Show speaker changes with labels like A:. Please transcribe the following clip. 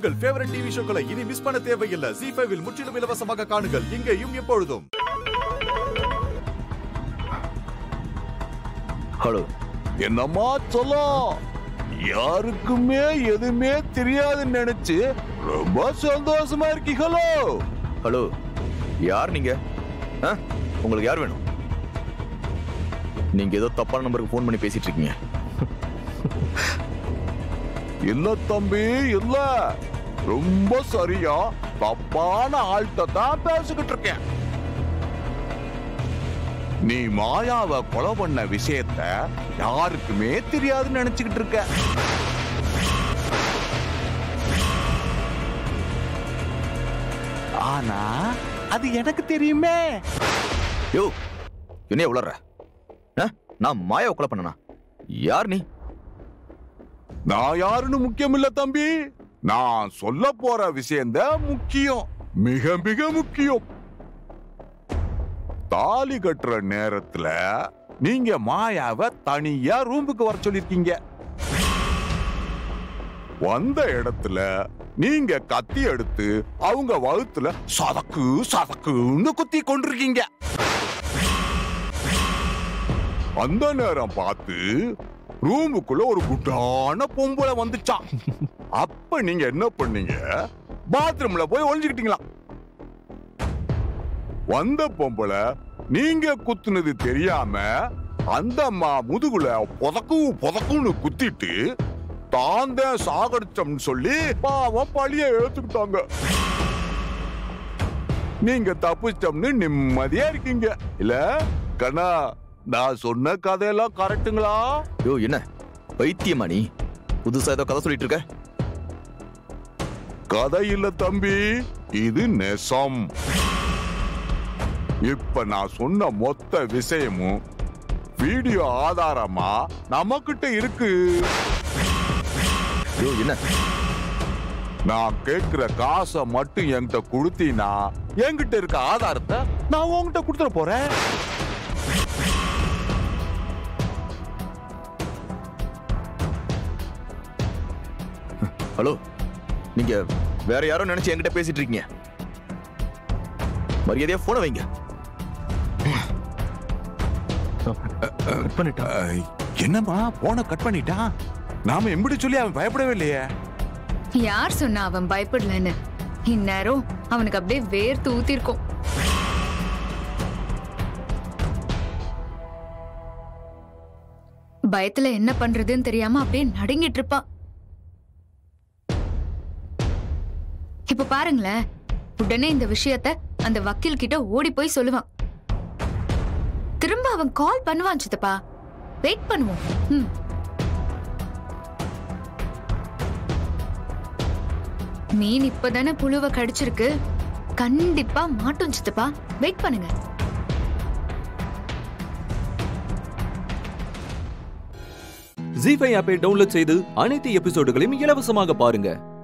A: உங்கள் favourite TV ஷோக்களை இனி miss பண்ண தேவையில்லை ஜி ஃபைவில் முற்றிலும் இலவசமாக காணுங்கள் இங்கேயும் எப்பொழுதும்
B: ஹலோ
C: என்னம்மா சொல்லும் யாருக்குமே எதுவுமே தெரியாதுன்னு நினைச்சு ரொம்ப சந்தோஷமா இருக்கீங்களோ
B: ஹலோ யார் நீங்க ஆ? உங்களுக்கு யார் வேணும் நீங்க ஏதோ தப்பான நம்பருக்கு ஃபோன் பண்ணி பேசிட்டு இருக்கீங்க
C: இல்ல தம்பி இல்ல ரொம்ப சரியா தப்பான ஆள்கிட்ட தான் பேசிக்கிட்டு இருக்கேன் நீ மாயாவை கொலை பண்ண விஷயத்த யாருக்குமே தெரியாதுன்னு நினைச்சுக்கிட்டு இருக்க ஆனா அது எனக்கு தெரியுமே
B: யோ என்ன உளற நான் மாயாவை கொலை பண்ணனா யார் நீ
C: நான் யாருன்னு முக்கியம் இல்ல தம்பி நான் சொல்ல போற விஷயம்தான் முக்கியம் மிக மிக முக்கியம் தாலி கட்டுற நேரத்துல நீங்க மாயாவை தனியா ரூமுக்கு வர சொல்லிருக்கீங்க வந்த இடத்துல நீங்க கத்தி எடுத்து அவங்க வகுத்துல சதக்கு சதக்குன்னு குத்தி கொண்டிருக்கீங்க அந்த நேரம் பார்த்து ரூமுக்குள்ள ஒரு குட்டான பொம்பளை வந்துச்சான் அப்ப நீங்க என்ன பண்ணீங்க பாத்ரூம்ல போய் ஒளிஞ்சுக்கிட்டீங்களா வந்த பொம்பளை நீங்க குத்துனது தெரியாம அந்த அம்மா முதுகுல புதக்கு புதக்குன்னு குத்திட்டு தாந்த சாகடிச்சோம்னு சொல்லி பாவம் பழிய எடுத்துக்கிட்டாங்க நீங்க தப்பிச்சிட்டோம்னு நிம்மதியா இருக்கீங்க இல்ல கண்ணா நான் சொன்ன கதையெல்லாம் கரெக்ட்டுங்களா
B: யோ என்ன பைத்தியமா நீ புதுசா ஏதோ கதை சொல்லிட்டு இருக்க
C: கதை இல்ல தம்பி இது நெசம் இப்ப நான் சொன்ன மொத்த விஷயமும் வீடியோ ஆதாரமா நமக்கிட்ட இருக்கு
B: யோ என்ன
C: நான் கேக்குற காசை மட்டும் என்கிட்ட கொடுத்தீனா என்கிட்ட இருக்க ஆதாரத்தை நான் உன்கிட்ட கொடுத்துட போறேன்
B: ஹலோ நீங்க வேற யாரோ நினைச்சு என்கிட்ட பேசிட்டு இருக்கீங்க மரியாதையா போன வைங்க
C: அஹ், என்னம்மா போன கட் பண்ணிட்டான் நாம எப்படி சொல்லி அவன் பயப்படவே இல்லையே
D: யார் சொன்னா அவன் பயப்படலன்னு இந்நேரம் அவனுக்கு அப்படியே வேர் தூத்திருக்கும் பயத்துல என்ன பண்றதுன்னு தெரியாம அப்படியே நடுங்கிட்டு இருப்பான் இப்ப பாருங்களேன் உடனே இந்த விஷயத்த அந்த வக்கீல் கிட்ட ஓடி போய் சொல்லுவான் திரும்ப அவன் கால் பண்ணுவான் சித்தப்பா வெயிட் பண்ணுவோம் ம் மீன் இப்பதானே புழுவை கடிச்சிருக்கு கண்டிப்பா மாட்டோம் சித்தப்பா வெயிட் பண்ணுங்க
E: ஜி ஃபைவ் ஆப்பை டவுன்லோட் செய்து அனைத்து எபிசோடுகளையும் இலவசமாக பாருங்க